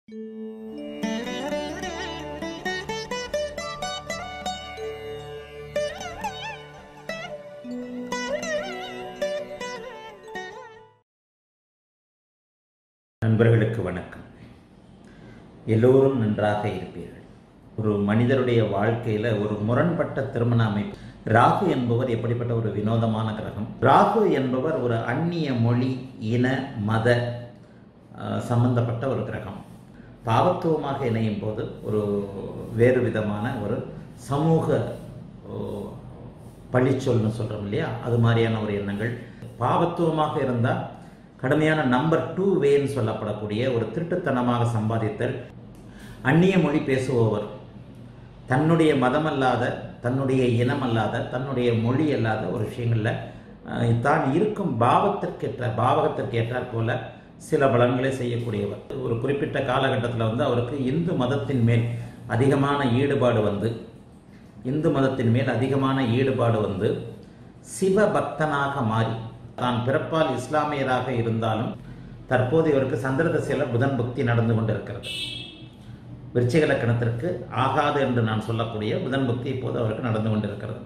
நண்பர்களுக்கு வணக்கம் எல்லோரும் நன்றாக இருப்பீர்கள் ஒரு மனிதருடைய வாழ்க்கையில் ஒரு முரண்பட்ட திருமண அமைப்பு ராகு என்பவர் எப்படிப்பட்ட ஒரு வினோதமான கிரகம் ராகு என்பவர் ஒரு அந்நிய மொழி இன மத அஹ், சம்பந்தப்பட்ட ஒரு கிரகம் பாவத்துவமாக இணையும் போது ஒரு வேறு விதமான ஒரு சமூக ஓ, பழிச்சொல்னு சொல்கிறோம் இல்லையா அது மாதிரியான ஒரு எண்ணங்கள் பாவத்துவமாக இருந்தால் கடுமையான நம்பர் டூ வேன்னு சொல்லப்படக்கூடிய ஒரு திருட்டுத்தனமாக சம்பாதித்தல் அந்நிய மொழி பேசுபவர் தன்னுடைய மதமல்லாத தன்னுடைய இனமல்லாத தன்னுடைய மொழி அல்லாத ஒரு விஷயங்களில் அஹ், தான் இருக்கும் பாவத்திற்கேற்ற பாவகத்திற்கேற்றாற் போல சில பலன்களை செய்யக்கூடியவர் ஒரு குறிப்பிட்ட காலகட்டத்தில் வந்து அவருக்கு இந்து மதத்தின் மேல் அதிகமான ஈடுபாடு வந்து இந்து மதத்தின் மேல் அதிகமான ஈடுபாடு வந்து சிவ பக்தனாக மாறி தான் பிறப்பால் இஸ்லாமியராக இருந்தாலும் தற்போது இவருக்கு சந்திர திசையில் புதன் புக்தி நடந்து கொண்டிருக்கிறது விருச்சிக லக்கணத்திற்கு ஆகாது என்று நான் சொல்லக்கூடிய புதன் புக்தி இப்போது அவருக்கு நடந்து கொண்டிருக்கிறது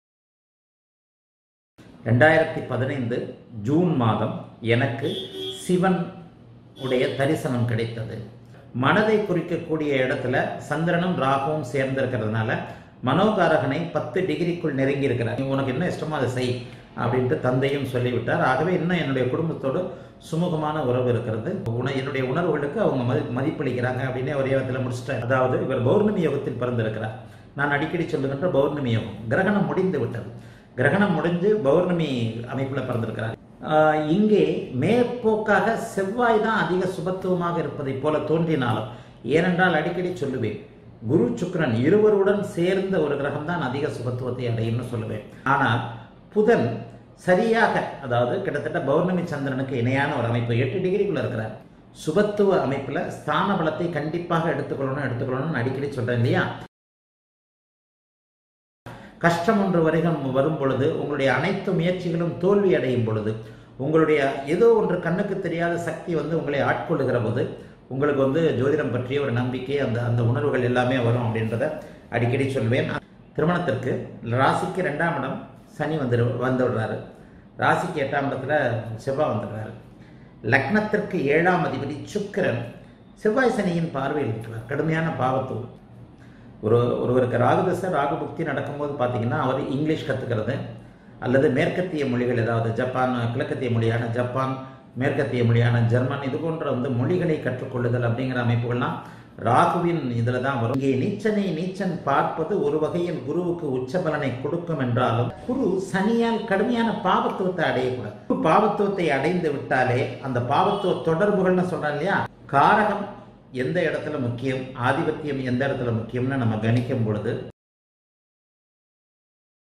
ரெண்டாயிரத்தி பதினைந்து ஜூன் மாதம் எனக்கு சிவன் உடைய தரிசனம் கிடைத்தது மனதை குறிக்கக்கூடிய இடத்துல சந்திரனும் ராகுவும் சேர்ந்திருக்கிறதுனால மனோகாரகனை பத்து டிகிரிக்குள் நெருங்கி இருக்கிறார் நீ உனக்கு என்ன இஷ்டமோ அதை செய் அப்படின்ட்டு தந்தையும் சொல்லிவிட்டார் ஆகவே இன்னும் என்னுடைய குடும்பத்தோடு சுமூகமான உறவு இருக்கிறது உண என்னுடைய உணர்வுகளுக்கு அவங்க மதி மதிப்பளிக்கிறாங்க அப்படின்னு ஒரே இடத்துல முடிச்சிட்டார் அதாவது இவர் பௌர்ணமி யோகத்தில் பிறந்திருக்கிறார் நான் அடிக்கடி சொல்லுகின்ற பௌர்ணமி யோகம் கிரகணம் முடிந்து விட்டது கிரகணம் முடிஞ்சு பௌர்ணமி அமைப்பில் பிறந்திருக்கிறார் ஆஹ் இங்கே மேற்போக்காக செவ்வாய் தான் அதிக சுபத்துவமாக இருப்பதைப் போல தோன்றினாலும் ஏனென்றால் அடிக்கடி சொல்லுவேன் குரு சுக்கிரன் இருவருடன் சேர்ந்த ஒரு கிரகம் தான் அதிக சுபத்துவத்தை அடையும்னு சொல்லுவேன் ஆனால் புதன் சரியாக அதாவது கிட்டத்தட்ட பௌர்ணமி சந்திரனுக்கு இணையான ஒரு அமைப்பு எட்டு டிகிரிக்குள்ள இருக்கிறார் சுபத்துவ அமைப்பில் ஸ்தான பலத்தை கண்டிப்பாக எடுத்துக்கொள்ளணும் எடுத்துக்கொள்ளணும்னு அடிக்கடி சொல்றேன் இல்லையா கஷ்டம் ஒன்று வருகம் வரும் பொழுது உங்களுடைய அனைத்து முயற்சிகளும் தோல்வி அடையும் பொழுது உங்களுடைய ஏதோ ஒன்று கண்ணுக்கு தெரியாத சக்தி வந்து உங்களை ஆட்கொள்ளுகிற போது உங்களுக்கு வந்து ஜோதிடம் பற்றிய ஒரு நம்பிக்கை அந்த அந்த உணர்வுகள் எல்லாமே வரும் அப்படின்றத அடிக்கடி சொல்வேன் திருமணத்திற்கு ராசிக்கு ரெண்டாம் இடம் சனி வந்துடு வந்து விடுறாரு ராசிக்கு எட்டாம் இடத்துல செவ்வாய் வந்துடுறாரு லக்னத்திற்கு ஏழாம் அதிபதி சுக்கிரன் செவ்வாய் சனியின் பார்வையில் இருக்கிறார் கடுமையான பாவத்துவம் ஒரு ஒருவருக்கு ராகுதசை ராகுபக்தி நடக்கும்போது பார்த்தீங்கன்னா அவர் இங்கிலீஷ் கற்றுக்கிறது அல்லது மேற்கத்திய மொழிகள் ஏதாவது ஜப்பான் கிழக்கத்திய மொழியான ஜப்பான் மேற்கத்திய மொழியான ஜெர்மன் இது போன்ற வந்து மொழிகளை கற்றுக்கொள்ளுதல் அப்படிங்கிற அமைப்புகள்லாம் ராகுவின் இதில் தான் வரும் இங்கே நீச்சனை நீச்சன் பார்ப்பது ஒரு வகையில் குருவுக்கு உச்ச பலனை கொடுக்கும் என்றாலும் குரு சனியால் கடுமையான பாவத்துவத்தை அடையக்கூடாது குரு பாவத்துவத்தை அடைந்து விட்டாலே அந்த பாவத்துவ தொடர்புகள்னு சொல்றேன் இல்லையா காரகம் எந்த இடத்துல முக்கியம் ஆதிபத்தியம் எந்த இடத்துல முக்கியம்னு நம்ம கணிக்கும் பொழுது